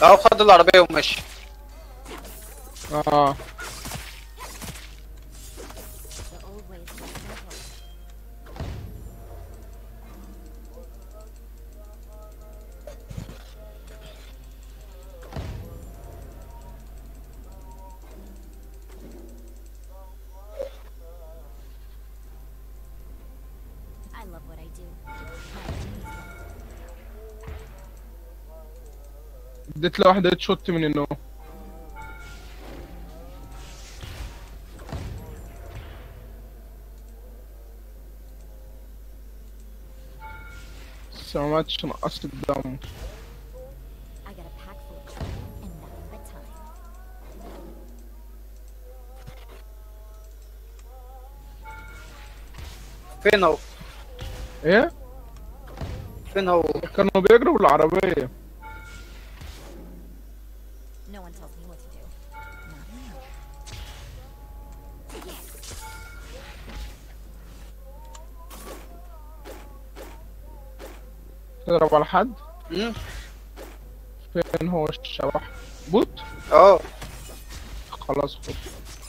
اهو خد العربية ومشي اه The old ways were simple. I love what I do. My enemies don't. اديت له واحدة شوت من النوم بس ما ماتش نقصت الدم I got a pack full of trouble and nothing but time. فين هو ايه فين هو كانوا بيجروا بالعربية No one tells me what to do. Not me. تضرب على حد مم. فين هو الشبح بوت اه خلاص خد